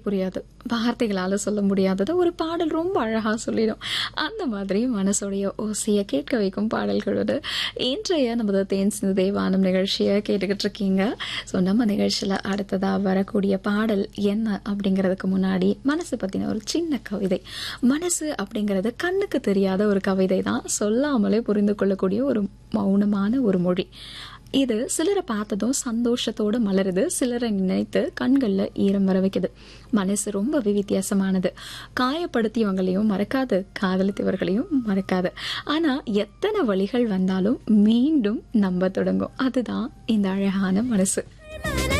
புரியாது வார்த்தைகளால சொல்ல முடியாதது ஒரு பாடல் ரொம்ப அழகா சொல்லிடும் அந்த மாதிரி மனசுடைய ஓசையை கேட்க வைக்கும் பாடல்களோடு இன்றைய நமது தேன் சிந்து தேவானம் நிகழ்ச்சியை கேட்டுக்கிட்டு இருக்கீங்க ஸோ நம்ம நிகழ்ச்சியில் அடுத்ததா வரக்கூடிய பாடல் என்ன அப்படிங்கிறதுக்கு முன்னாடி மனசு பற்றின ஒரு சின்ன கவிதை மனசு அப்படிங்கிறது கண்ணுக்கு தெரியாத ஒரு கவிதை தான் சொல்லாமலே புரிந்து கொள்ளக்கூடிய ஒரு மௌனமான ஒரு மொழி இது சிலரை பார்த்ததும் சந்தோஷத்தோட மலருது சிலரை நினைத்து கண்கள்ல ஈரம் வர வைக்குது மனசு ரொம்ப வித்தியாசமானது காயப்படுத்தியவங்களையும் மறக்காது காதலித்தவர்களையும் மறக்காது ஆனா எத்தனை வழிகள் வந்தாலும் மீண்டும் நம்ப தொடங்கும் அதுதான் இந்த அழகான மனசு